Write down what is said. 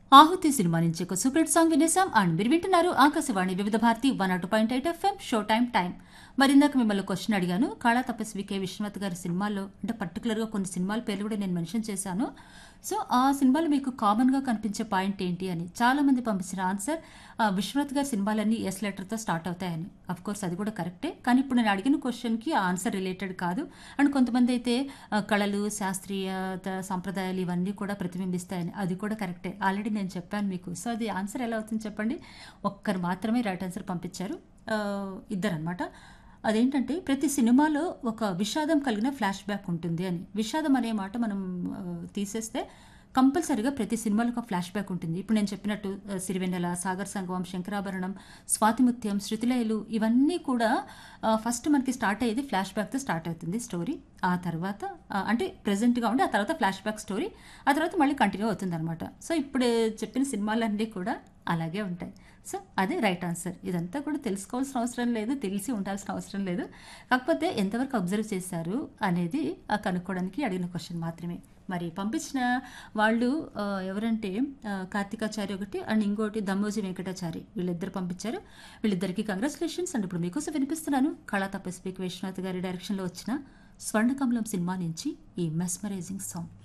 ఆహుతి సినిమా నుంచి ఒక సూపర్ సాంగ్ వినేసాం అండ్ మీరు వింటున్నారు ఆకాశవాణి వివిధ భారతి వన్ అటు point eight FM show time time మరి ఇందాక మిమ్మల్ని క్వశ్చన్ అడిగాను కాళా తపస్వి కే విశ్వనాథ్ గారి సినిమాల్లో అంటే పర్టికులర్గా కొన్ని సినిమాల పేర్లు కూడా నేను మెన్షన్ చేశాను సో ఆ సినిమాలు మీకు కామన్గా కనిపించే పాయింట్ ఏంటి అని చాలా మంది పంపించిన ఆన్సర్ ఆ, విశ్వనాథ్ గారి సినిమాలన్నీ ఎస్ లెటర్తో స్టార్ట్ అవుతాయని అఫ్ కోర్స్ అది కూడా కరెక్టే కానీ ఇప్పుడు నేను అడిగిన క్వశ్చన్కి ఆ ఆన్సర్ రిలేటెడ్ కాదు అండ్ కొంతమంది అయితే ఆ, కళలు శాస్త్రీయత సంప్రదాయాలు ఇవన్నీ కూడా ప్రతిబింబిస్తాయని అది కూడా కరెక్టే ఆల్రెడీ నేను చెప్పాను మీకు సో అది ఆన్సర్ ఎలా అవుతుంది చెప్పండి ఒక్కరు మాత్రమే రైట్ ఆన్సర్ పంపించారు ఇద్దరు అనమాట అదేంటంటే ప్రతి సినిమాలో ఒక విషాదం కలిగిన ఫ్లాష్ బ్యాక్ ఉంటుంది అని విషాదం అనే మాట మనం ఆ, తీసేస్తే కంపల్సరిగా ప్రతి సినిమాలో ఒక ఫ్లాష్ బ్యాక్ ఉంటుంది ఇప్పుడు నేను చెప్పినట్టు ఆ, సిరివెన్నెల సాగర్ సంగమం శంకరాభరణం స్వాతిముత్యం శృతిలయలు ఇవన్నీ కూడా ఆ, ఫస్ట్ మనకి స్టార్ట్ అయ్యేది ఫ్లాష్ బ్యాక్తో స్టార్ట్ అవుతుంది స్టోరీ ఆ తర్వాత ఆ, అంటే ప్రజెంట్గా ఉండి ఆ తర్వాత ఫ్లాష్ బ్యాక్ స్టోరీ ఆ తర్వాత మళ్ళీ కంటిన్యూ అవుతుంది అనమాట సో ఇప్పుడు చెప్పిన సినిమాలన్నీ కూడా అలాగే ఉంటాయి సో అదే రైట్ ఆన్సర్ ఇదంతా కూడా తెలుసుకోవాల్సిన అవసరం లేదు తెలిసి ఉండాల్సిన అవసరం లేదు కాకపోతే ఎంతవరకు అబ్జర్వ్ చేశారు అనేది ఆ కనుక్కోవడానికి అడిగిన క్వశ్చన్ మాత్రమే మరి పంపించిన వాళ్ళు ఆ, ఎవరంటే ఆ, కార్తికాచారి ఒకటి అండ్ ఇంకోటి దమ్మోజీ వెంకటాచారి వీళ్ళిద్దరు పంపించారు వీళ్ళిద్దరికి కంగ్రాచులేషన్స్ అండ్ ఇప్పుడు మీకోసం వినిపిస్తున్నాను కళా తపస్విక్ విశ్వనాథ్ గారి డైరెక్షన్లో వచ్చిన స్వర్ణకమలం సినిమా నుంచి ఈ మెస్మరైజింగ్ సాంగ్